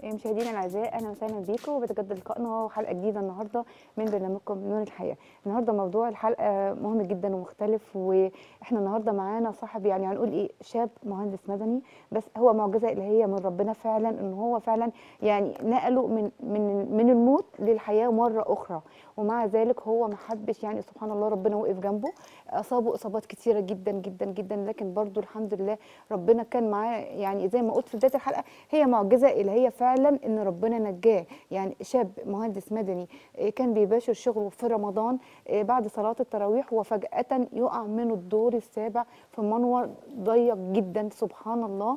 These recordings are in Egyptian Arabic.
مشاهدينا الاعزاء اهلا وسهلا بيكم وبتجدد لقائنا وحلقه جديده النهارده من برنامجكم نور الحياه النهارده موضوع الحلقه مهم جدا ومختلف واحنا النهارده معانا صاحب يعني هنقول ايه شاب مهندس مدني بس هو معجزه الهيه من ربنا فعلا ان هو فعلا يعني نقله من من من الموت للحياه مره اخرى ومع ذلك هو ما حبش يعني سبحان الله ربنا وقف جنبه اصابه اصابات كتيره جدا جدا جدا لكن برضو الحمد لله ربنا كان معاه يعني زي ما قلت في بدايه الحلقه هي معجزه الهيه فعلا ان ربنا نجاه يعني شاب مهندس مدني كان بيباشر شغله في رمضان بعد صلاه التراويح وفجاه يقع من الدور السابع في منور ضيق جدا سبحان الله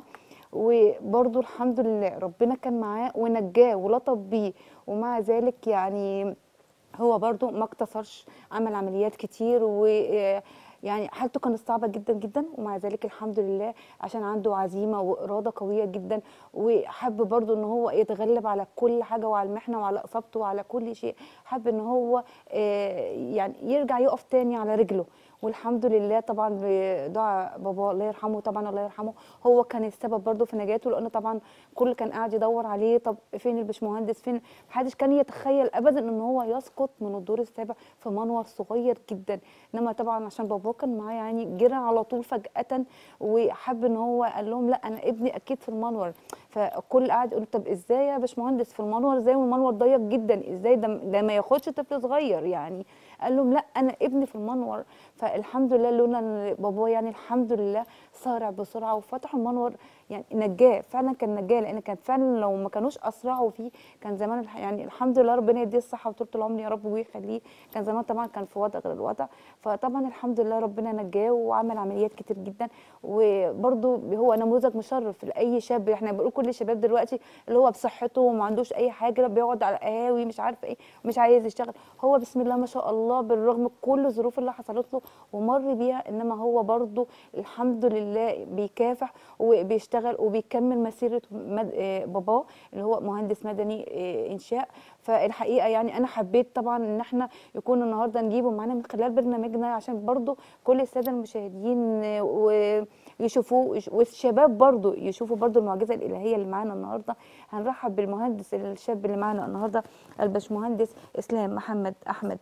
وبرضه الحمد لله ربنا كان معاه ونجاه ولطف بيه ومع ذلك يعني هو برضو ما اقتصرش عمل عمليات كتير و يعني حالته كانت صعبة جدا جدا ومع ذلك الحمد لله عشان عنده عزيمة وإرادة قوية جدا وحب برضو ان هو يتغلب على كل حاجة وعلى المحنة وعلى إصابته وعلى كل شيء حب ان هو يعني يرجع يقف تاني على رجله والحمد لله طبعا بدعاء بابا الله يرحمه طبعا الله يرحمه هو كان السبب برضه في نجاته لان طبعا كل كان قاعد يدور عليه طب فين البشمهندس فين محدش كان يتخيل ابدا ان هو يسقط من الدور السابع في منور صغير جدا انما طبعا عشان بابا كان معاه يعني جرى على طول فجاه وحب ان هو قال لهم لا انا ابني اكيد في المنور فالكل قاعد يقول طب ازاي يا باشمهندس في المنور ازاي والمنور ضيق جدا ازاي ده, ده ما ياخدش طفل صغير يعني قال لهم لا انا ابني في المنور فالحمد لله لولا ان بابا يعني الحمد لله سارع بسرعه وفتحوا المنور يعني نجاه فعلا كان نجاه لان كان فعلا لو ما كانوش اسرعوا فيه كان زمان يعني الحمد لله ربنا يديه الصحه وطول العمر يا رب ويخليه كان زمان طبعا كان في وضع غير الوضع فطبعا الحمد لله ربنا نجاه وعمل عمليات كتير جدا وبرده هو نموذج مشرف لاي شاب احنا بنقول كل الشباب دلوقتي اللي هو بصحته وما عندوش اي حاجه بيقعد على القهاوي مش عارف ايه مش عايز يشتغل هو بسم الله ما شاء الله بالرغم من كل الظروف اللي حصلت له ومر بيها انما هو برده الحمد لله بيكافح وبيشتغل وبيكمل مسيره باباه اللي هو مهندس مدني انشاء فالحقيقه يعني انا حبيت طبعا ان احنا يكون النهارده نجيبه معانا من خلال برنامجنا عشان برده كل الساده المشاهدين ويشوفوه والشباب برده يشوفوا برده المعجزه الالهيه اللي معانا النهارده هنرحب بالمهندس الشاب اللي معانا النهارده الباشمهندس اسلام محمد احمد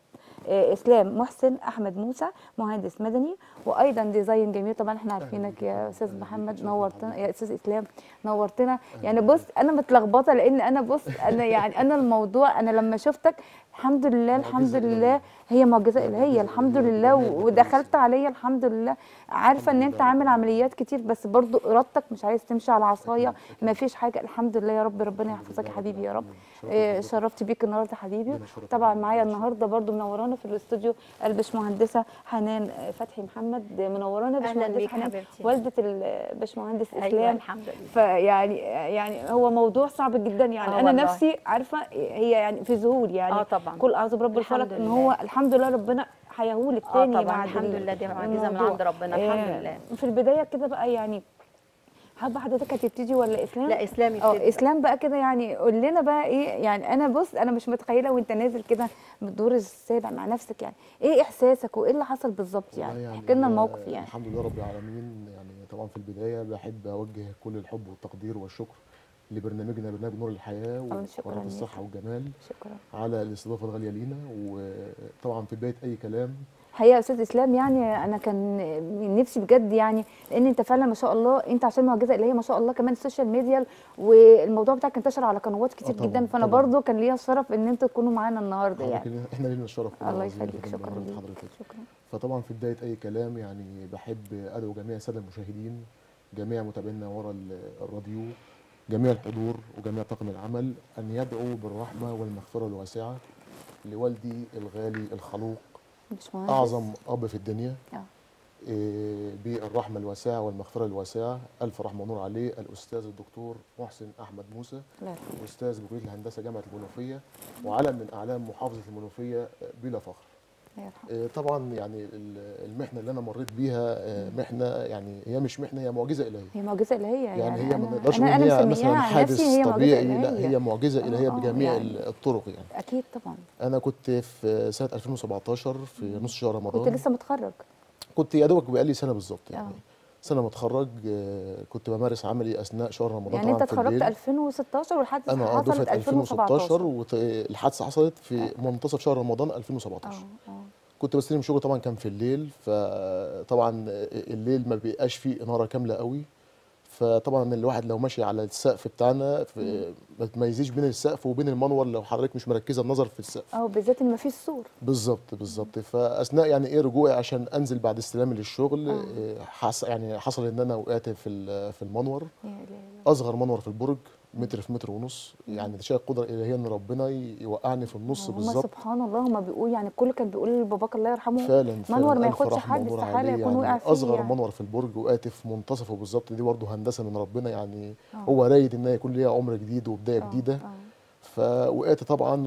اسلام محسن احمد موسى مهندس مدني وايضا ديزاين جميل طبعا احنا عارفينك يا استاذ محمد نورتنا يا استاذ اسلام نورتنا يعني بص انا متلخبطه لان انا بص انا يعني انا الموضوع انا لما شفتك الحمد لله الحمد لله هي معجزه الهيه الحمد لله ودخلت عليا الحمد لله عارفه ان انت عامل عمليات كتير بس برضو ارادتك مش عايز تمشي على عصايه ما فيش حاجه الحمد لله يا رب ربنا يحفظك يا حبيبي يا رب شرفت بيك النهارده حبيبي طبعا معايا النهارده برضو منورانا في الاستوديو الباشمهندسه حنان فتحي محمد منورانا باشمهندسه حنان والده الباشمهندس اسلام أيوة الحمد لله فيعني يعني هو موضوع صعب جدا يعني آه انا والله. نفسي عارفه هي يعني في ذهول يعني اه طبعا كل اعوذ برب الحمد الفلق ان لله. هو الحمد لله ربنا هيهولك اه تاني طبعا بعد الحمد ال- لله دي معجزه من الموضوع. عند ربنا الحمد آه، لله في البدايه كده بقى يعني حابه حضرتك هتبتدي ولا اسلام؟ لا اسلامي اه اسلام بقى كده يعني قول لنا بقى ايه يعني انا بص انا مش متخيله وانت نازل كده من الدور السابع مع نفسك يعني ايه احساسك وايه اللي حصل بالظبط والله يعني احكي لنا الموقف آه، يعني الحمد لله رب العالمين يعني طبعا في البدايه بحب اوجه كل الحب والتقدير والشكر لبرنامجنا برنامج نور الحياه الله شكراً وقناه ليك. الصحه والجمال شكرا على الاستضافه الغاليه لينا وطبعا في بدايه اي كلام حقيقه يا استاذ اسلام يعني انا كان من نفسي بجد يعني لان انت فعلا ما شاء الله انت عشان معجزه اللي هي ما شاء الله كمان السوشيال ميديا والموضوع بتاعك انتشر على قنوات كتير طبعاً، جدا فانا طبعاً. برضو كان ليا الشرف ان انتوا تكونوا معانا النهارده يعني يعني احنا لينا الشرف والله الله العظيم يخليك في شكرا برنامج ليك حضرتك شكرا فطبعا في بدايه اي كلام يعني بحب ادعو جميع الساده المشاهدين جميع متابعينا ورا ال- الراديو جميع الحضور وجميع طاقم العمل ان يدعوا بالرحمه والمغفره الواسعه لوالدي الغالي الخلوق باشمهندس اعظم اب في الدنيا آه. إيه، بالرحمه الواسعه والمغفره الواسعه الف رحمه ونور عليه الاستاذ الدكتور محسن احمد موسى الله يرحمه استاذ بكليه الهندسه جامعه المنوفيه وعلم من اعلام محافظه المنوفيه بلا فخر الله يرحمه إيه، طبعا يعني ال- المحنه اللي انا مريت بيها آه، محنه يعني هي مش محنه هي معجزه الهيه هي معجزه الهيه يعني, يعني, هي ما أنا- نقدرش أنا- نقول أنا هي مسمياها مثلا عن حادث نفسي هي معجزة طبيعي لا إلهية. هي معجزه آه، الهيه آه، بجميع يعني. الطرق يعني اكيد طبعا انا كنت في سنه 2017 في نص شهر رمضان كنت لسه متخرج كنت يا دوبك بقالي سنه بالظبط يعني آه. سنه متخرج آه، كنت بمارس عملي اثناء شهر رمضان يعني طبعا انت في اتخرجت الليل 2016 والحادثه انا حصلت دفعه 2016 2017 والحادثه حصلت في منتصف شهر رمضان 2017 اه اه كنت بستلم شغل طبعا كان في الليل فطبعا الليل ما بيبقاش فيه اناره كامله قوي فطبعا الواحد لو ماشي على السقف بتاعنا في- ما تميزيش بين السقف وبين المنور لو حضرتك مش مركزه النظر في السقف اه بالذات ان مفيش سور بالظبط بالظبط فاثناء يعني ايه رجوعي عشان انزل بعد استلامي للشغل آه. إيه، حص يعني حصل ان انا وقعت في ال- في المنور يا لا لا. اصغر منور في البرج متر في متر ونص يعني تشاء القدره الالهيه ان ربنا ي- يوقعني في النص هما بالظبط سبحان الله هما بيقول يعني الكل كان بيقول لباباك الله يرحمه فعلا فعلا منور ما ألف ياخدش رحمة حد ونور استحاله عليه يكون وقع فيه اصغر يعني. منور في البرج وقعت في منتصفه بالظبط دي برضه هندسه من ربنا يعني آه. هو رايد ان يكون ليها عمر جديد وبدايه آه، جديده آه. فوقعت طبعا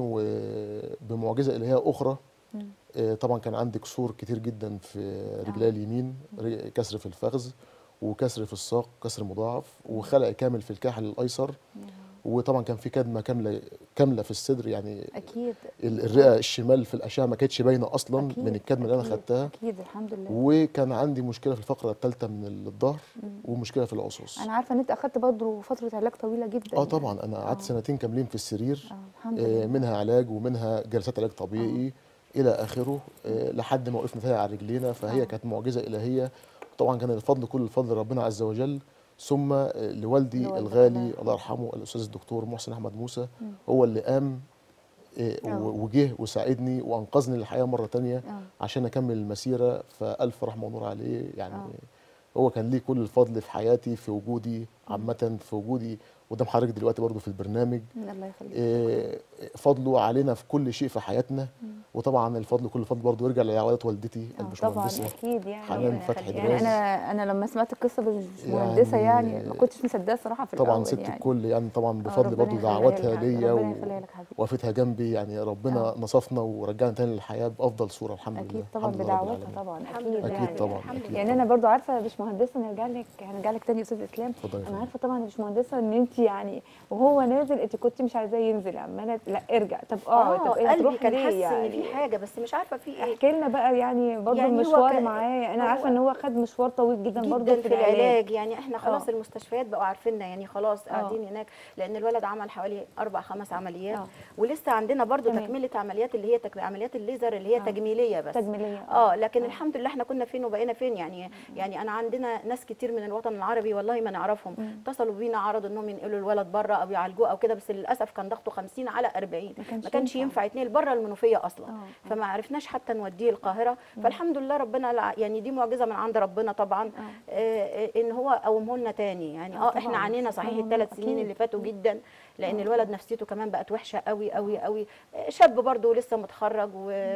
وبمعجزه الهيه اخرى مم. آه، طبعا كان عندي كسور كتير جدا في رجلي اليمين رج- كسر في الفخذ وكسر في الساق كسر مضاعف وخلع كامل في الكاحل الايسر وطبعا كان في كدمه كامله كامله في الصدر يعني اكيد ال- الرئه الشمال في الاشعه ما كانتش باينه اصلا أكيد، من الكدمه اللي انا أكيد، خدتها اكيد الحمد لله وكان عندي مشكله في الفقره الثالثه من الظهر مم. ومشكله في العصوص انا عارفه ان انت اخدت برضه فتره علاج طويله جدا اه طبعا انا آه. قعدت سنتين كاملين في السرير اه الحمد آه، لله منها علاج ومنها جلسات علاج طبيعي الى اخره آه، لحد ما وقفنا تاني على رجلينا فهي آه. كانت معجزه الهيه طبعا كان الفضل كل الفضل ربنا عز وجل ثم آه، لوالدي لوالدك الله الغالي يرحمه. الله يرحمه الاستاذ الدكتور محسن احمد موسى مم. هو اللي قام آه، آه. و- وجه وساعدني وانقذني للحياه مره تانية اه عشان اكمل المسيره فالف رحمه ونور عليه يعني آه. هو كان ليه كل الفضل في حياتي في وجودي عامه في وجودي قدام حضرتك دلوقتي برضو في البرنامج الله يخليك إيه، فضله علينا في كل شيء في حياتنا وطبعا الفضل كل الفضل برضه يرجع لعوائل والدتي آه، طبعا الباشمهندسه اكيد يعني حنان ربنا فتحي يخليك. دراز. يعني انا انا لما سمعت القصه بالمهندسه يعني يعني, ما كنتش مصدقه صراحه في طبعا الاول ست يعني الكل يعني طبعا آه، بفضل ربنا برضه يخليها دعواتها لك حبيبي، ليا ربنا يخليها لك حبيبي ووقفتها جنبي يعني ربنا آه. نصفنا ورجعنا تاني للحياه بافضل صوره الحمد اكيد لله طبعا الحمد لله رب بدعواتها العالمين. طبعا الحمد اكيد لله يعني اكيد طبعا الحمد أكيد يعني انا برضو عارفه يا باشمهندسه نرجع لك هنرجع لك تاني يا استاذ اسلام اتفضلي يا انا فندم. عارفه طبعا يا باشمهندسه ان انت يعني وهو نازل انت كنت مش عايزاه ينزل عماله لا ارجع طب اقعد طب ايه قلبي هتروح كان ليه حاسس يعني ان في حاجه بس مش عارفه في ايه احكي لنا بقى يعني برضو يعني هو المشوار كان- معاه انا هو- عارفه ان هو خد مشوار طويل جدا, برضو جدا في العلاج يعني احنا خلاص آه. المستشفيات بقوا عارفيننا يعني خلاص آه. قاعدين هناك لان الولد عمل حوالي اربع خمس عمليات آه. ولسه عندنا برضو تمام. تكمله عمليات اللي هي تك... عمليات الليزر اللي هي آه. تجميليه بس تجميليه اه لكن الحمد لله احنا كنا فين وبقينا فين يعني يعني انا عندنا ناس كتير من الوطن العربي والله ما نعرفهم مم. اتصلوا بينا عرضوا انهم ينقلوا الولد بره او يعالجوه او كده بس للاسف كان ضغطه 50 على 40 ما كانش ما كانش ينفع. ينفع يتنقل بره المنوفيه اصلا آه. فما عرفناش حتى نوديه القاهره فالحمد لله ربنا لع- يعني دي معجزه من عند ربنا طبعا آه. آه، ان هو قومه لنا تاني يعني آه اه طبعاً. احنا عانينا صحيح سبحان الثلاث الله، سنين أكيد. اللي فاتوا جدا لان آه. الولد نفسيته كمان بقت وحشه قوي قوي قوي آه، شاب برضه لسه متخرج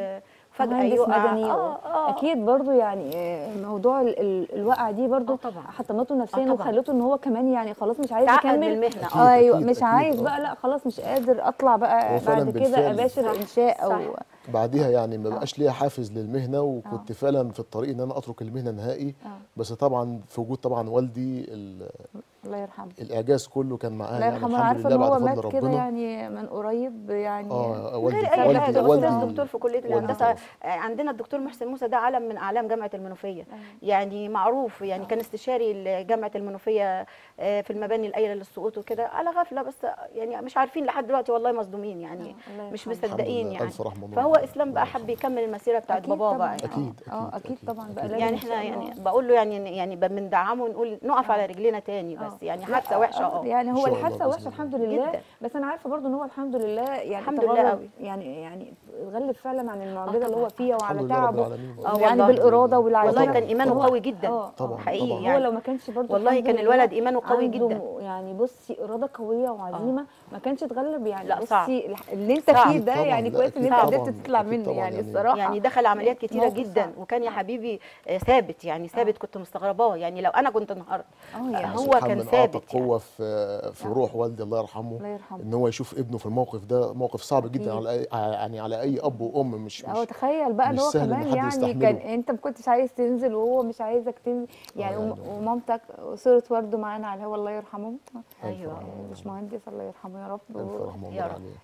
وفجاه مهندس يقع مدني اه اه اكيد برضو يعني آه، موضوع ال- ال- الوقعه دي برضو آه طبعا. حطمته نفسيا طبعا. وخلته ان هو كمان يعني خلاص مش عايز تعقد يكمل من المهنه أكيد، اه ايوه أكيد، مش أكيد، عايز آه. بقى لا خلاص مش قادر اطلع بقى هو فعلاً بعد كده بالفعل. اباشر صح، انشاء او صح. بعديها يعني ما بقاش ليا حافز للمهنه وكنت فعلا في الطريق ان انا اترك المهنه نهائي آه. بس طبعا في وجود طبعا والدي ال- الله يرحمه الاعجاز كله كان معاه الله يعني يرحمه انا الحمد عارفه لله ان هو بعد مات فضل كده ربنا يعني من قريب يعني اه من والدي غير اي والدي- حاجه والدي استاذ دكتور في كليه والدي الهندسه توفى. آه، عندنا الدكتور محسن موسى ده علم من اعلام جامعه المنوفيه يعني معروف يعني كان استشاري جامعه المنوفيه آه، في المباني القايله للسقوط وكده على غفله بس يعني مش عارفين لحد دلوقتي والله مصدومين يعني آه، الله مش يرحمه. الحمد مصدقين لله، يعني ألف رحمة ونور فهو عليه. اسلام بقى الله حب يرحمه. يكمل المسيره بتاعت أكيد باباه طبعاً. بقى يعني أكيد، اه أكيد، اكيد أكيد، طبعا بقى أكيد. لازم يعني إن شاء احنا الله. يعني بقول له يعني يعني بندعمه ونقول نقف على رجلينا تاني بس يعني حادثه وحشه اه يعني إن هو شاء الله الحادثه بإذن وحشه الله. الحمد لله جداً. بس انا عارفه برضو ان هو الحمد لله يعني الحمد لله تغلب- قوي. يعني يعني اتغلب فعلا عن المعجزه اللي طبعاً. هو فيها الحمد وعلى لله رب تعبه العالمين. آه يعني والله. بالاراده والعزيمه والله كان ايمانه هو- قوي جدا آه، طبعاً، حقيقي طبعاً. هو يعني لو ما كانش برضو والله الحمد كان لله الولد إيمانه قوي عنده جدا. م- يعني بصي اراده قويه وعزيمه ما كانش اتغلب يعني لا، صعب. بصي الح- اللي انت صعب. فيه ده طبعاً، يعني لا، كويس ان أكيد انت طبعاً، قدرت تطلع أكيد منه طبعاً، يعني يعني الصراحه يعني دخل عمليات كتيره موقف جدا صعب. وكان يا حبيبي آه، ثابت يعني ثابت كنت مستغرباه يعني لو انا كنت النهارده اه آه، يعني هو سبحان كان من أعطى ثابت يعني. قوه في في روح والدي الله يرحمه الله يرحمه ان هو يشوف ابنه في الموقف ده موقف صعب جدا أكيد. على أي يعني على اي اب وام مش هو مش تخيل بقى ان مش هو سهل إن كمان حد يعني يستحمله. كان انت ما كنتش عايز تنزل وهو مش عايزك تنزل يعني يعني. وم- ومامتك صورة ورده معانا على الهوا الله يرحمه ايوه رحمة. باشمهندس الله يرحمه يا رب الف رحمه يا الله رب. عليه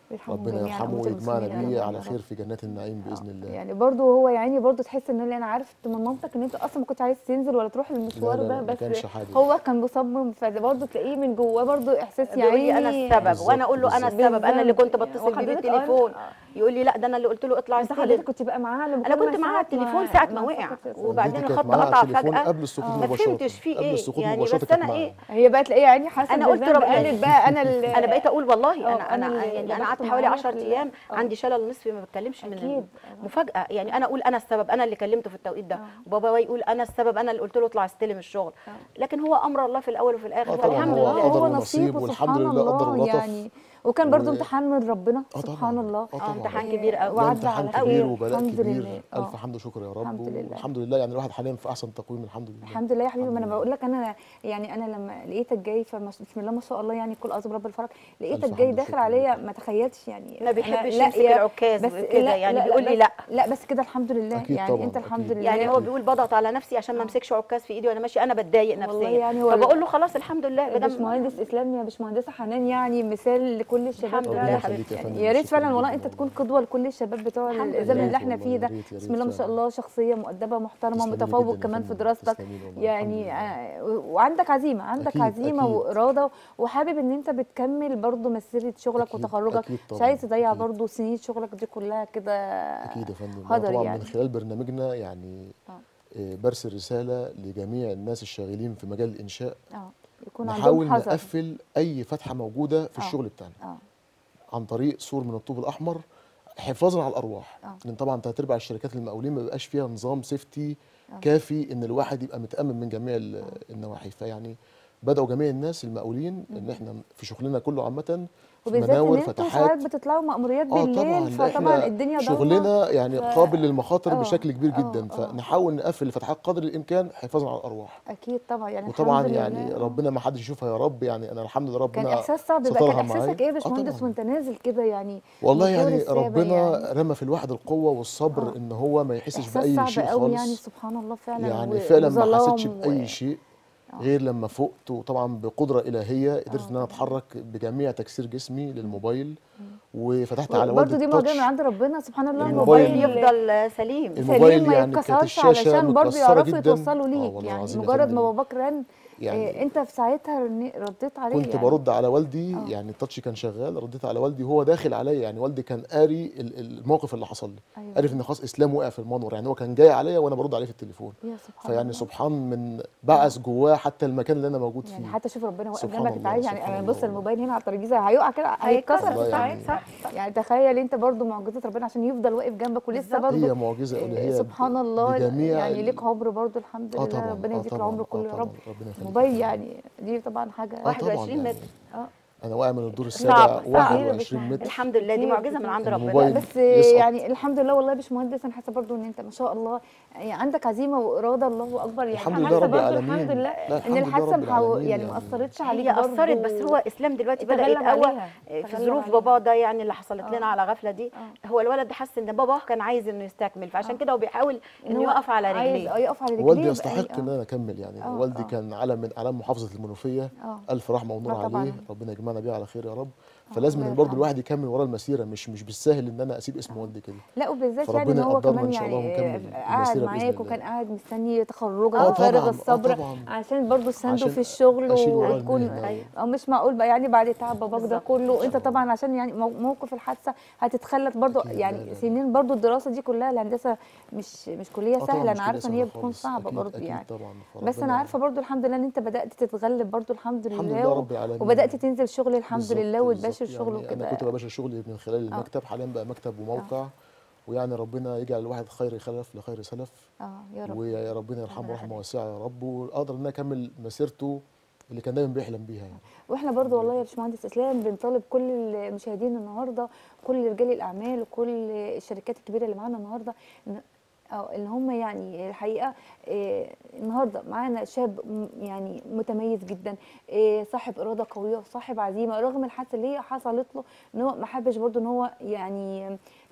يرحمهم ربنا جميعاً، يرحمه أموات ويجمعنا المسلمين يا بيه رب. على يا خير رب. في جنات النعيم باذن الله يعني برضه هو يا عيني برضه تحس ان انا عارف من مامتك ان انت اصلا ما كنتش عايز تنزل ولا تروح المشوار لا، لا، ده ما بس كانش حابب. هو كان مصمم فبرضه تلاقيه من جواه برضه احساس يا بيقول لي عيني انا السبب بالظبط، وانا اقول له انا بالظبط. السبب انا اللي كنت بالظبط. بتصل بيه وحضرتك بالتليفون آه. يقول لي لا ده انا اللي قلت له اطلع بس استلم حضرتك كنت بقى معاه لما انا كل ما كنت معاه ساعة على التليفون ساعه ما وقع فقط- وبعدين والدتي الخط كانت معاها قطع على التليفون فجاه قبل السقوط ما مباشرة. فهمتش في قبل ايه السقوط يعني مباشرة بس كانت انا معاها. ايه هي بقى تلاقيه يا عيني حاسه انا قلت بالذنب، رب- قالت بقى انا اللي انا بقيت اقول والله آه، انا أنا انا اللي يعني انا ذبحت قعدت حوالي معايا 10 في ال- ايام آه. عندي شلل نصفي ما بتكلمش من أكيد. مفاجاه يعني انا اقول انا السبب انا اللي كلمته في التوقيت ده آه. وبابا يقول انا السبب انا اللي قلت له اطلع استلم الشغل آه. لكن هو امر الله في الاول وفي الاخر آه طبعاً، والحمد هو لله قدر هو ونصيب نصيب والحمد وسبحان لله قدر الله ولطف. يعني وكان برضو و- امتحان من ربنا آه طبعاً. سبحان الله آه طبعاً. امتحان كبير قوي ده وعدى امتحان على كبير خير وبلاء الحمد كبير لله الف آه. حمد وشكر يا رب الحمد لله. والحمد لله يعني الواحد حاليا في احسن تقويم الحمد لله الحمد لله يا حبيبي ما انا الحمد بقول لك انا يعني انا لما لقيتك جاي فبسم الله ما شاء الله يعني كل اعظم رب الفرج لقيتك ألف جاي حمد داخل وشكر عليا لك. ما تخيلتش يعني ما أنا- بيحبش لا يمسك يا- العكاز بس كده لا يعني لا بيقول لي بس- لا لا بس كده الحمد لله أكيد يعني طبعاً، انت الحمد أكيد. لله يعني هو بيقول بضغط على نفسي عشان ما امسكش عكاز في ايدي وانا ماشيه انا بتضايق والله نفسيا يعني هو فبقول له خلاص الحمد لله بدل باشمهندس اسلام يا باشمهندسه حنان يعني مثال لكل الشباب الحمد ده. لله يا حبيبتي. يا يعني فندم، يا ريت شكراً فعلا والله جداً انت والله. تكون قدوه لكل الشباب بتوع الحمد الزمن لله. اللي احنا والله، فيه يا ده ريت- يا بسم ريت الله ما شاء فعلاً. الله شخصيه مؤدبه محترمه تسلمي متفوق جداً يا كمان في فندم. دراستك تسلمي والله، يعني الحمد آه، وعندك عزيمه عندك أكيد، عزيمه أكيد. واراده وحابب ان انت بتكمل برضو مسيره شغلك أكيد، وتخرجك أكيد مش طبعاً، عايز تضيع أكيد. برضو سنين شغلك دي كلها كده اكيد يا فندم هدر طبعا يعني. من خلال برنامجنا يعني آه. آه، برسل رساله لجميع الناس الشاغلين في مجال الانشاء اه يكون عندهم نحاول حذر نقفل اي فتحه موجوده في آه. الشغل بتاعنا اه عن طريق سور من الطوب الاحمر حفاظا على الارواح آه. لان طبعا تلات ارباع الشركات المقاولين ما بيبقاش فيها نظام سيفتي آه. كافي ان الواحد يبقى متامن من جميع ال- النواحي فيعني بداوا جميع الناس المقاولين ان احنا في شغلنا كله عامه في وبالذات ان مناور انتوا فتحات ساعات بتطلعوا مأموريات اه بالليل طبعا فطبعا احنا الدنيا ضلمه شغلنا يعني ف- قابل للمخاطر آه، بشكل كبير آه، جدا آه. فنحاول نقفل الفتحات قدر الامكان حفاظا على الارواح اكيد طبعا يعني وطبعا الحمد يعني لله. ربنا ما حدش يشوفها يا رب يعني انا الحمد لله ربنا كان احساس صعب بقى سترها كان احساسك معايا. ايه يا آه باشمهندس طبعاً. وانت نازل كده يعني والله موتور يعني السابع ربنا يعني. رمى في الواحد القوه والصبر آه. ان هو ما يحسش احساس باي صعب شيء قوي خالص يعني سبحان الله فعلا يعني و- فعلا ما وظلام حسيتش و- باي شيء آه. غير لما فقت وطبعا بقدره الهيه قدرت آه ان انا طبعاً. اتحرك بجميع تكسير جسمي للموبايل وفتحت على برضه والدة دي معجزه من التاتش عند ربنا سبحان الله الموبايل الموبايل يفضل سليم الموبايل سليم ما يعني كانت يتكسرش الشاشة علشان برضه متكسرة يعرفوا جداً. يتوصلوا آه ليك والله يعني العظيم يا مجرد فندم. ما باباك رن يعني إيه انت في ساعتها رن- رديت عليه كنت يعني. برد على والدي آه. يعني التاتش كان شغال رديت على والدي وهو داخل عليا يعني والدي كان قاري ال- الموقف اللي حصل لي أيوة. عرف ان خلاص اسلام وقع في المنور يعني هو كان جاي عليا وانا برد عليه في التليفون يا سبحان فيعني الله. سبحان من بعث جواه حتى المكان اللي انا موجود يعني فيه حتى شوف ربنا واقف سبحان جنبك الله، انت عايز يعني سبحان انا الله بص والله. الموبايل هنا على الترابيزه هيقع كده هيتكسر والله في يعني- ساعتها يعني تخيل انت برضو معجزه ربنا عشان يفضل واقف جنبك ولسه بالظبط. برضو هي معجزه إيه، الهيه سبحان الله بجميع يعني ال- ليك عمر برضو الحمد اه لله طبعا ربنا اه يديك طبعا العمر اه كله يا طبعا رب ربنا يخليك موبايل يا يعني دي طبعا حاجه آه طبعاً 21 يعني. متر اه انا واقع من الدور صعب، السابع صعب. 21 متر الحمد لله دي كتير، معجزه من كتير. عند ربنا الموبايل بس يسقط. يعني الحمد لله والله يا باشمهندس انا حاسه برضو ان انت ما شاء الله يعني عندك عزيمه واراده الله اكبر يعني الحمد أنا لله حاسة رب برضو العالمين. الحمد لله لا، ان الحمد لله الحادثه رب محو العالمين يعني ما يعني. اثرتش عليك هي برضو اثرت بس هو اسلام دلوقتي بدا تغلب يتقوى عليها. في تغلب ظروف عليها. بابا ده يعني اللي حصلت آه. لنا على غفله دي آه. هو الولد حس ان بابا كان عايز انه يستكمل فعشان آه. كده هو بيحاول انه هو يقف على عايز رجليه اه يقف على رجليه والدي يبقى يستحق إيه، ان آه. انا اكمل يعني آه، والدي آه. كان علم من اعلام محافظه المنوفيه اه الف رحمه ونور آه طبعاً. عليه ربنا يجمعنا بيه على خير يا رب فلازم الله ان برضه يرحمه. الواحد يكمل ورا المسيره مش مش بالسهل ان انا اسيب اسم والدي كده لا وبالذات يعني فربنا ان هو يقدرنا كمان إن شاء الله يعني ونكمل قاعد المسيرة بإذن معاك الله. وكان قاعد مستني تخرجك آه وفارغ طبعاً، آه الصبر طبعاً. عشان برضه تسنده عشان في الشغل أشيل وراه وتكون المهنة. أيوة. او مش معقول بقى يعني بعد تعب باباك ده بالظبط. كله انت طبعا عشان يعني مو- موقف الحادثه هتتخلت برضه أكيد، لا، يعني لا. سنين برضه الدراسه دي كلها الهندسه مش مش كليه آه طبعاً سهله مش انا كلية عارفه ان هي سهلة بتكون خالص. صعبه أكيد- برضه أكيد يعني طبعا بس انا فربنا- عارفه برضه الحمد لله ان انت بدات تتغلب برضه الحمد لله الحمد لله و- رب العالمين وبدات تنزل شغل الحمد بالظبط، لله بالظبط. وتباشر شغل يعني وكده انا كنت بباشر شغلي من خلال المكتب حاليا بقى مكتب وموقع ويعني ربنا يجعل الواحد خير خلف لخير سلف اه يا رب ويا ربنا يرحمه ربنا رحمه يخليك. واسعه يا رب واقدر ان انا اكمل مسيرته اللي كان دايما بيحلم بيها يعني واحنا برضو والله يا باشمهندس اسلام بنطالب كل المشاهدين النهارده كل رجال الاعمال وكل الشركات الكبيره اللي معانا النهارده ان اه ان هم يعني الحقيقه آه، النهارده معانا شاب م- يعني متميز جدا آه، صاحب اراده قويه وصاحب عزيمه رغم الحادثه اللي هي حصلت له ان هو ما حبش برضو ان هو يعني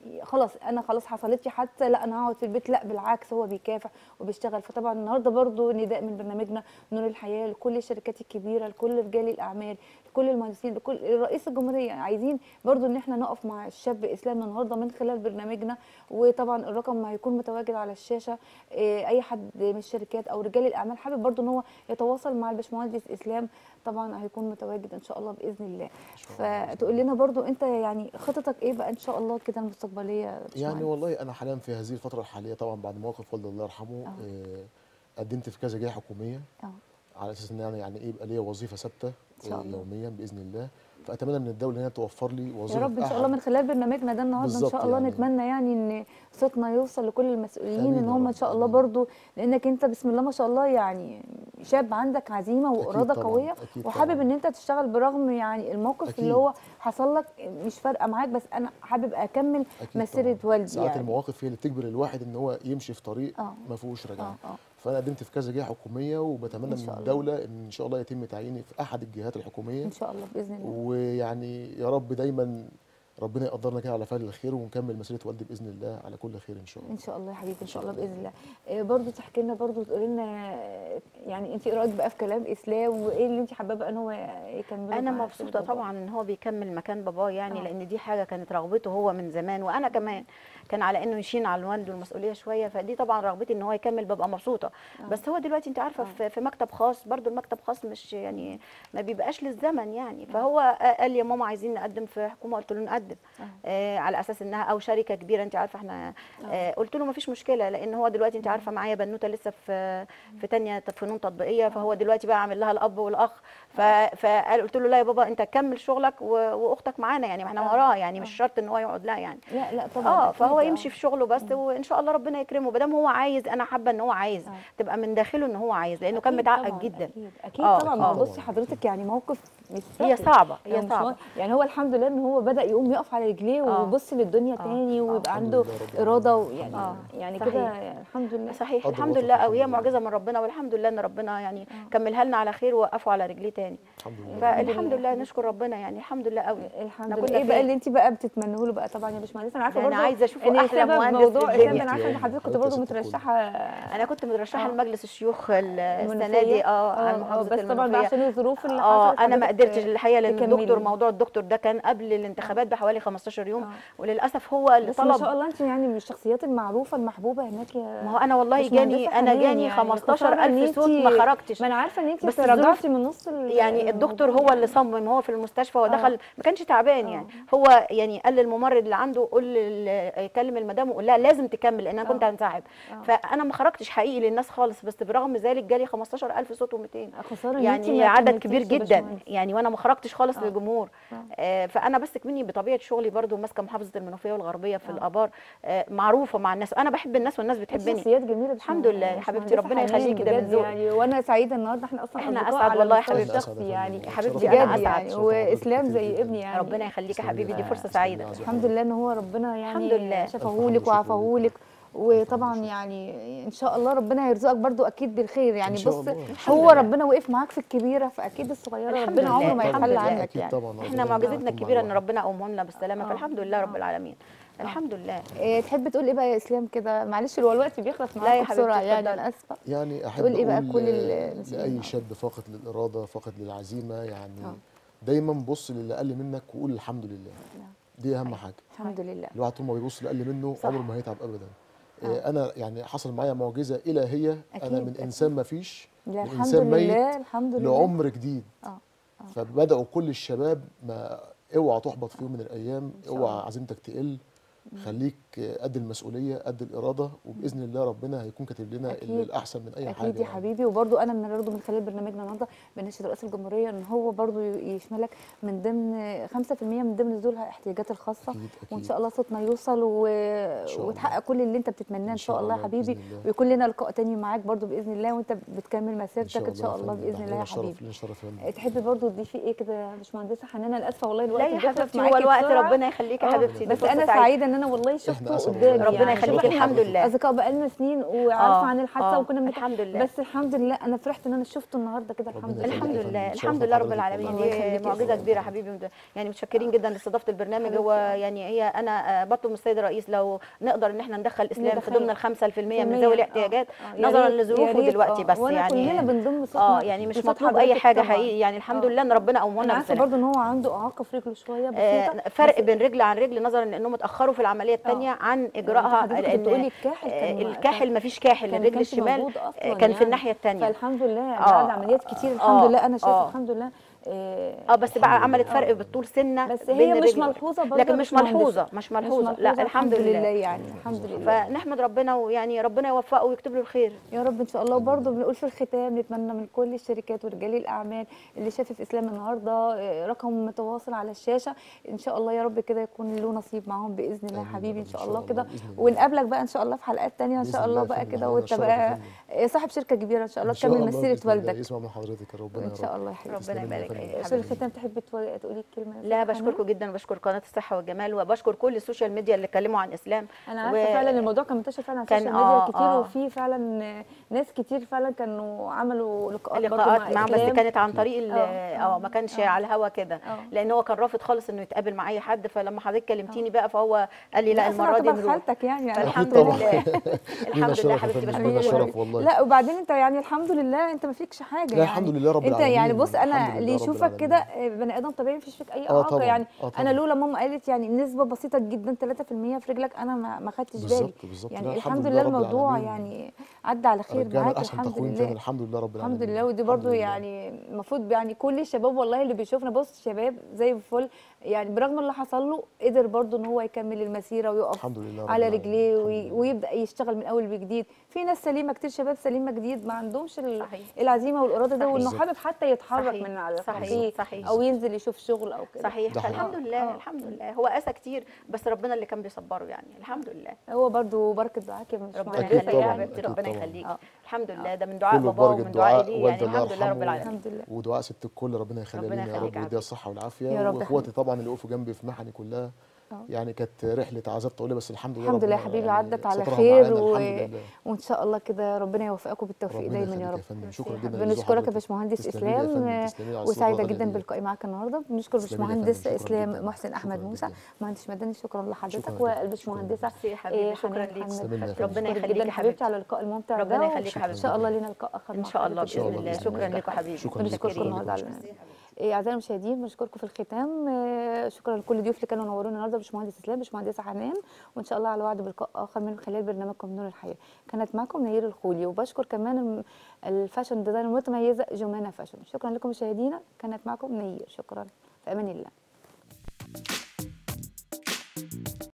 خلاص انا خلاص حصلت لي حادثه لا انا هقعد في البيت لا بالعكس هو بيكافح وبيشتغل فطبعا النهارده برضو نداء من برنامجنا نور الحياه لكل الشركات الكبيره لكل رجال الاعمال لكل المهندسين لكل رئيس الجمهوريه عايزين برضو ان احنا نقف مع الشاب اسلامنا النهارده من خلال برنامجنا وطبعا الرقم هيكون متواجد على الشاشه إيه، اي حد من الشركات او رجال الاعمال حابب برضو ان هو يتواصل مع الباشمهندس اسلام طبعا هيكون متواجد ان شاء الله باذن الله فتقول لنا برضو انت يعني خططك ايه بقى ان شاء الله كده المستقبليه يا يعني باشمهندس؟ والله انا حاليا في هذه الفتره الحاليه طبعا بعد موقف والدي الله يرحمه آه. آه، قدمت في كذا جهه حكوميه اه على اساس ان انا يعني ايه يبقى ليا وظيفه ثابته إن شاء آه، الله. يوميا باذن الله فاتمنى من الدوله ان هي توفر لي وظيفه يا رب ان في شاء الله أحد- من خلال برنامجنا ده النهارده ان بالظبط شاء الله يعني. نتمنى يعني ان صوتنا يوصل لكل المسؤولين آمين ان يا هم رب، ان شاء الله آمين. برضو لانك انت بسم الله ما شاء الله يعني شاب عندك عزيمه أكيد واراده طبعاً، قويه أكيد وحابب طبعاً. ان انت تشتغل برغم يعني الموقف أكيد. اللي هو حصل لك مش فارقه معاك بس انا حابب اكمل أكيد مسيره طبعاً. والدي ساعات يعني المواقف هي اللي بتجبر الواحد ان هو يمشي في طريق آه. ما فيهوش رجعه اه اه فانا قدمت في كذا جهه حكوميه وبتمنى إن من شاء الله. الدوله ان ان شاء الله يتم تعييني في احد الجهات الحكوميه ان شاء الله باذن الله ويعني يا رب دايما ربنا يقدرنا كده على فعل الخير ونكمل مسيره والدي باذن الله على كل خير ان شاء الله ان شاء الله يا حبيبي ان شاء الله باذن الله آه، برضو تحكي لنا برضو تقول لنا آه، يعني انت ايه رايك بقى في كلام اسلام وايه اللي انت حابه بقى ان هو يكمل انا مبسوطه طبعا ان هو بيكمل مكان باباه يعني آه. لان دي حاجه كانت رغبته هو من زمان وانا كمان كان على انه يشيل على والده المسؤوليه شويه فدي طبعا رغبتي ان هو يكمل ببقى مبسوطه آه. بس هو دلوقتي انت عارفه آه. في, في مكتب خاص برضو المكتب خاص مش يعني ما بيبقاش للزمن يعني فهو قال لي يا ماما عايزين نقدم في حكومه قلت له نقدم آه. آه على اساس انها او شركه كبيره انت عارفه احنا آه قلت له ما فيش مشكله لان هو دلوقتي انت عارفه معايا بنوته لسه في في تانية فنون تطبيقيه فهو دلوقتي بقى عامل لها الاب والاخ ف- فقال قلت له لا يا بابا انت كمل شغلك و- واختك معانا يعني ما احنا آه. وراها يعني مش آه. شرط ان هو يقعد لا يعني لا لا طبعا اه أكيد، فهو آه. يمشي في شغله بس وان شاء الله ربنا يكرمه ما دام هو عايز انا حابه ان هو عايز آه. تبقى من داخله ان هو عايز لانه كان أكيد متعقد طبعاً، جدا اكيد اكيد آه، طبعا ما آه. هو بصي حضرتك يعني موقف مش هي سهل. صعبه يعني هي مش صعبه مو- يعني هو الحمد لله ان هو بدا يقوم يقف على رجليه آه. ويبص للدنيا آه. تاني آه. ويبقى الحمد عنده لله رب العالمين. اراده ويعني آه. يعني صحيح. كده يعني الحمد لله صحيح قدر الحمد وفق لله الحمد قوي لله. معجزه من ربنا والحمد لله ان ربنا يعني آه. كملها لنا على خير ووقفه على رجليه تاني الحمد لله فالحمد لله. لله نشكر ربنا يعني الحمد لله قوي الحمد إحنا لله كنا ايه بقى فين؟ اللي انت بقى بتتمنيه له بقى طبعا يا باشمهندس انا عارفه ده أنا برضه عايزة أشوفه إن أحلى سبب مهندس موضوع في اسلام الدنيا. ده انا عارفه ان حضرتك كنت حضرتك برضه ست الكل. مترشحه انا كنت مترشحه آه. لمجلس الشيوخ ال- السنه المنوفية. دي اه عن آه، محافظه بس طبعا بقى المنوفيه عشان الظروف اللي اه حصلت انا ما حضرتك قدرتش الحقيقه لان تكملي. الدكتور موضوع الدكتور ده كان قبل الانتخابات بحوالي 15 يوم آه. وللاسف هو اللي بس ما شاء طلب الله انت يعني من الشخصيات المعروفه المحبوبه هناك يا ما هو انا والله مش جاني مهندسة انا حنان جاني يعني خسارة إن 15000 صوت ما انتي- خرجتش ما انا عارفه ان انت بس تراجعتي من نص ال- يعني الدكتور هو اللي صمم هو في المستشفى هو آه. دخل ما كانش تعبان يعني هو يعني قال للممرض اللي عنده قول لل- كلم المدام وقول لها لازم تكمل لان انا كنت آه. هنسحب آه. فانا ما خرجتش حقيقي للناس خالص بس برغم ذلك جالي 15000 صوت و200 خساره إن انتي يعني ما عدد كملتيش كبير يا جدا باشمهندس. يعني وانا ما خرجتش خالص آه. للجمهور آه. آه فانا بس كمني بطبيعه شغلي برضو ماسكه محافظه المنوفيه والغربيه في آه. الابار آه معروفه مع الناس انا بحب الناس والناس بتحبني شخصيات جميله الحمد لله يا حبيبتي، ربنا يخليكي كده من بجد ذوقك. يعني وانا سعيده النهارده احنا اصلا إحنا أصدقاء أسعد على والله يا المستوى حبيبتي. الشخصي يعني يا حبيبتي بجد أنا أسعد. يعني شرف حضرتك واسلام كتير زي جداً. ابني يعني ربنا يخليك يا تسلمي حبيبي دي لي. فرصه تسلمي سعيده لي عزيزي الحمد لله ان هو ربنا يعني الحمد لله. شفاهولك الحمد وعفاهولك لله. وطبعا الحمد يعني ان شاء الله ربنا هيرزقك برضو اكيد بالخير يعني إن شاء بص الله. هو لله. ربنا وقف معاك في الكبيره فاكيد الصغيره الحمد ربنا لله. عمره ما الحمد يتخلى لله. عنك أكيد يعني طبعا احنا ربنا معجزتنا يكون مع الكبيره ان الواحد. ربنا قومه لنا بالسلامه آه. فالحمد لله رب العالمين الحمد لله إيه تحب تقول ايه بقى يا اسلام كده معلش هو الوقت بيخلص لا معاك يا حبيبتي، بسرعه يعني اتفضلي. انا اسفه يعني احب تقول إيه بقى اقول كل آه، المسؤولين؟ لاي شاب فاقد للاراده فاقد للعزيمه يعني آه. دايما بص للي اقل منك وقول الحمد لله نعم. دي اهم حاجه الحمد لله الواحد طول ما بيبص للي اقل منه صح. عمره ما هيتعب ابدا آه. آه، انا يعني حصل معايا معجزه الهيه انا أكيد، من أكيد. انسان ما فيش لا من الحمد إنسان ميت لله الحمد لله لعمر جديد اه آه. فبداوا كل الشباب ما اوعى تحبط في يوم من الايام شاء اوعى الله. عزيمتك تقل خليك قد المسؤوليه قد الاراده وباذن الله ربنا هيكون كاتب لنا أكيد. الاحسن من اي حاجه اكيد يا يعني. حبيبي وبرضو انا من برضو من خلال برنامجنا النهارده بنشهد رئيس الجمهوريه ان هو برضو يشملك من ضمن 5% من ضمن ذوي الاحتياجات الخاصه اكيد وان اكيد شاء الله صوتنا يوصل و... شاء الله. وتحقق كل اللي انت بتتمناه ان شاء الله يا حبيبي بإذن الله. ويكون لنا لقاء تاني معاك برضو باذن الله وانت بتكمل ان مسيرتك شاء الله ان شاء يا الله فندم. باذن ده الله يا لنا شرف حبيبي لنا شرف يا فندم. تحبي برضو تضيفي ايه كده يا باشمهندسه حنان انا اسفه والله الوقت لا يا بيخلص حبيبتي معاكي هو الوقت بسرعة. ربنا يخليك يا آه، حبيبتي دي بس فرصة انا سعيدة. سعيده ان ان انا والله شفته أسعد قدامي والله. ربنا يعني يخليك، شوف إحنا الحمد لله. اصدقاء بقالنا سنين وعارفه آه، عن الحادثه آه، وكنا بنت- الحمد لله. بس الحمد لله انا فرحت ان انا شفته النهارده كده الحمد ربنا لله الحمد يخليك. لله شرفنا الحمد لله رب بحضرتك. العالمين الله يخليك دي يا معجزه أستاذ. كبيره حبيبي يعني متشكرين جدا لاستضافه البرنامج حبيبتي. هو يعني هي انا آه، بطلب من السيد الرئيس لو نقدر ان احنا ندخل الاسلام في ندخل ضمن ال 5% من كمية. ذوي الاحتياجات آه، آه. يا نظرا ريت- يا لظروفه ريت، دلوقتي آه. بس وأنا كلنا يعني بنضم صوتنا اه يعني مش لصوت مطلوب اي حضرتك حاجه طبعاً. حقيقي يعني الحمد آه. لله ان ربنا انا قومنا عارفه بالسلامه برضو ان هو عنده اعاقه في رجله شويه آه، بسيطه فرق بس بين رجل عن رجل نظرا لانهم اتاخروا في العمليه الثانيه عن اجراءها حضرتك لأن، بتقولي الكاحل كان- آه، الكاحل ما فيش كاحل كان- الرجل كانش الشمال موجود أصلاً آه، كان في يعني. الناحيه الثانيه فالحمد لله آه، بعد عمليات كتير آه، الحمد لله انا شايفه آه. الحمد لله آه، اه بس بقى الحمد عملت لله. فرق بالطول سنه بس بين هي مش الرجل. ملحوظه برضه لكن يا مش باشمهندس. ملحوظه مش ملحوظه لا الحمد لله يعني الحمد لله فنحمد ربنا ويعني ربنا يوفقه ويكتب له الخير يا رب ان شاء الله وبرضه بنقول في الختام نتمنى من كل الشركات ورجال الاعمال اللي شافت اسلام النهارده آه، رقم متواصل على الشاشه ان شاء الله يا رب كده يكون له نصيب معاهم باذن الله آمين حبيبي يا ان رب، شاء إن الله شاء كده الله، بإذن الله. ونقابلك بقى ان شاء الله في حلقات تانية ان بإذن شاء الله الله يا بقى فندم، كده أنا وانت الشرف يا بقى فندم. آه، صاحب شركه كبيره ان شاء الله إن شاء تكمل الله مسيره بإذن الله والدك يسمع من حضرتك يا ربنا يا ان رب شاء الله يا حبيبي ربنا تسلمي لي يا يبارك فندم. فيك. في تسلمي لي. الختام تحبي تقولي تقولي كلمه لا يا بشكركم جدا وبشكر قناه الصحه والجمال وبشكر كل السوشيال ميديا اللي اتكلموا عن اسلام انا عارفه و- فعلا الموضوع كان منتشر فعلا على كان السوشيال ميديا آه، كتير آه. وفي فعلا ناس كتير فعلا كانوا عملوا لقاءات برضه لقاءات مع معاه بس إسلام. كانت عن طريق ال- آه، اه ما كانش آه. على الهوا كده آه. لان هو كان رافض خالص انه يتقابل مع اي حد فلما حضرتك كلمتيني بقى فهو قال لي لا أصلاً المره دي يعتبر نروح خالتك يعني يعني فالحمد أكيد طبعاً. لله لينا الحمد لله شرف يا حبيبتي فندم، بشكرك لينا جداً. شرف والله لا وبعدين انت يعني الحمد لله انت ما فيكش حاجه لا يعني الحمد لله رب انت يعني العالمين. بص انا الحمد اللي لله رب يشوفك العالمين. كده آه، بني ادم طبيعي مفيش فيك اي آه اعاقه طبعاً، يعني آه طبعاً. انا لولا ماما قالت يعني نسبه بسيطه جدا 3% في رجلك انا ما ما خدتش بالي بالظبط بالظبط يعني لا، الحمد لله رب الموضوع العالمين. يعني عدى على خير رجعنا معاك لاحسن الحمد تقويم تاني لله الحمد لله رب العالمين الحمد لله ودي الحمد برضو لله. يعني المفروض يعني كل الشباب والله اللي بيشوفنا بص شباب زي الفل يعني برغم اللي حصل له قدر برضو ان هو يكمل المسيره ويقف الحمد لله رب على العالمين. رجليه الحمد وي- لله. ويبدا يشتغل من اول وجديد في ناس سليمه كتير شباب سليمه جديد ما عندهمش ال- صحيح. العزيمه والاراده ده صحيح. وانه بالظبط. حابب حتى يتحرك صحيح. من على صحيح. كرسيه صحيح. او ينزل يشوف شغل او كده صحيح ده حقيقي. فالحمد لله آه. الحمد لله هو قاسى كتير بس ربنا اللي كان بيصبره يعني الحمد لله هو برضو بركه دعاك يا مش ربنا أكيد يخليك يا طبعاً، حبيبتي أكيد ربنا طبعاً. يخليك آه. الحمد لله ده من دعاء كله باباه ببركة ومن دعاء دعاء ليه يعني والدة الله الحمد لله رب يرحمه. العالمين الحمد لله ودعاء ست الكل ربنا يخلي ربنا لنا يا يخليك رب يا ويديها حبيبي. الصحه والعافيه يا رب واخواتي يخليك. طبعا اللي وقفوا جنبي في محني كلها آه. يعني كانت رحله عذاب طويله بس الحمد لله الحمد لله ربنا حبيبي يعني عدت على سترها خير معانا، و... الحمد لله وان شاء الله كده ربنا يوفقكم بالتوفيق ربنا دايما يخليك يا يا رب فندم شكرا ميرسي يا جدا بنشكرك يا لذوق حضرتك. باشمهندس تسلمي لي يا اسلام فندم، تسلمي لي على وسعيده الاستضافة جدا الغالية دي. باللقاء معاك النهارده بنشكر تسلمي لي يا باشمهندس فندم، شكراً اسلام جداً. محسن احمد شكراً موسى جداً. مهندس مدني شكرا لحضرتك شكراً جداً. والباشمهندسه ميرسي يا حبيبي، إيه، شكراً حنان ليك. محمد تسلمي لي يا فتحي. فندم. ربنا بشكرك يخليك جدا يا حبيبتي حبيبتي. على اللقاء الممتع ربنا ده يخليك يا ان حبيبتي. شاء الله لينا لقاء اخر ان مع شاء الله حضرتك باذن الله الله بإذن شكرا الله. لكم حبيبي شكراً لكم. بنشكركم شكراً النهارده لكم. على إيه، اعزائي المشاهدين بنشكركم في الختام آه، شكرا لكل الضيوف اللي كانوا نورونا النهارده باشمهندس اسلام باشمهندسه حنان وان شاء الله على وعد بلقاء اخر من خلال برنامجكم نور الحياه كانت معكم نير الخولي وبشكر كمان الم- الفاشن ديزاين المتميزه جمانه فاشن شكرا لكم مشاهدينا كانت معكم نير شكرا في امان الله